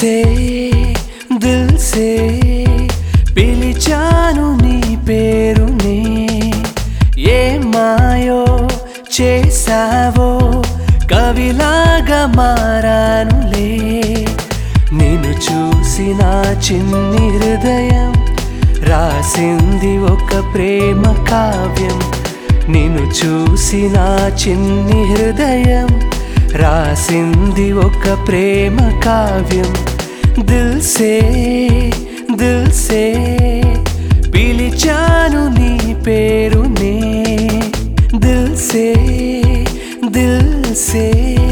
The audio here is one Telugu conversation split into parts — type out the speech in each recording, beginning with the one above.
సే దిల్ సే పిలిచాను నీ పేరునే ఏ మాయో చేసావో కవిలాగా మారానులే నిన్ను చూసిన చిన్ని హృదయం రాసింది ఒక ప్రేమ కావ్యం నిన్ను చూసిన చిన్ని హృదయం రాసింది ఒక ప్రేమ కావ్యం దిల్ సే దిల్ సే పిలిచాను నీ పేరునే దిల్ సే దిల్ సే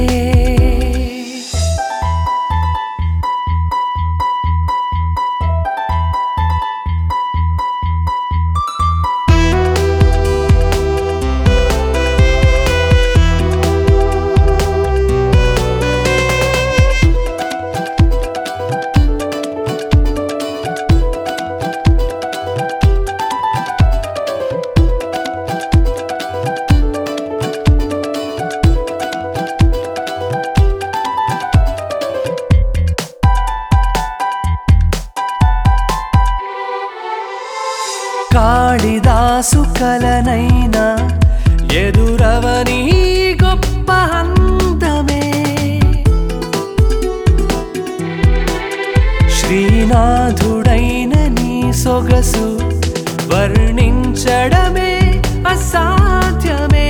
కాళిదాసు కలనైనా ఎదురవని గొప్ప అందమే శ్రీనాథుడైన నీ సొగసు వర్ణించడమే అసాధ్యమే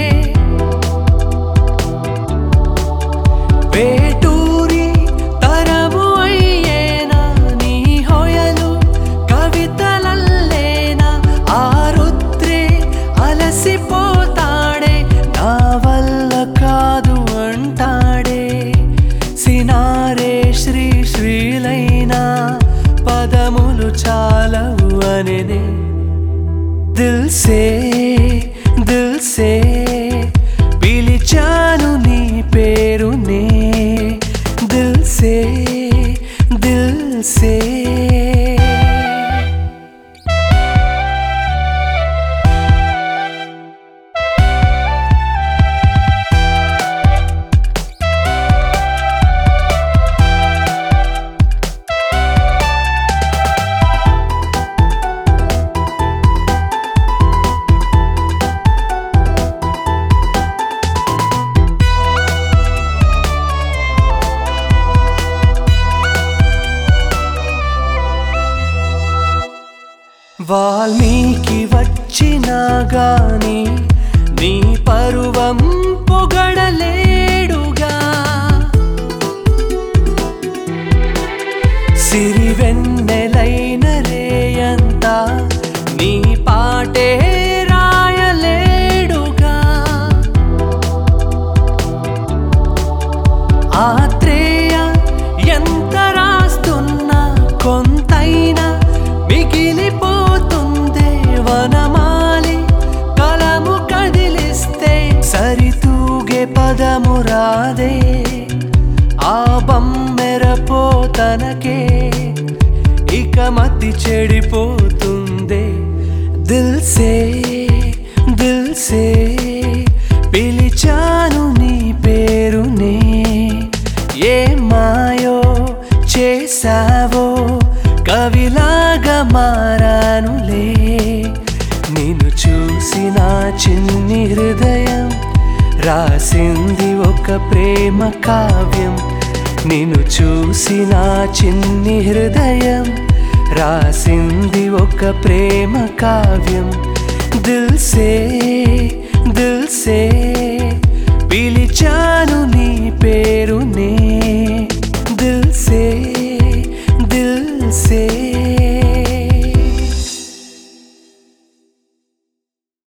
వేటూరి తరము అయ్యేనా నీ హొయలు కవితలల్లేనా ఆరుద్రే అలసిపోతాడే నా వల్ల కాదు అంటాడే సినారే శ్రీ శ్రీలైనా పదములు చాలవు అనే దిల్ సే దిల్ సే పిలిచాను నీ పేరునే దిల్ సే దిల్ సే వాల్మీకి వచ్చినా గాని నీ పరువం పొగడలేడుగా సిరివెన్నెలైన రేయంతా నీ పాటే రాయలేడుగా ఆత్రేయ ఎంత రాస్తున్నా కొంతైనా మిగిలిపోతుందే వనమాలి కలము కదిలిస్తే సరితూగే పదము రాదే ఆ బమ్మెరపోతనకే ఇక మతి చెడిపోతుందే దిల్ సే దిల్ సే పిలిచాను నీ పేరునే ఏ మాయో చేసావో కవిలాగా మారానులే నిన్ను చూసిన చిన్ని హృదయం రాసింది ఒక ప్రేమ కావ్యం నిన్ను చూసిన చిన్ని హృదయం రాసింది ఒక ప్రేమ కావ్యం దిల్ సే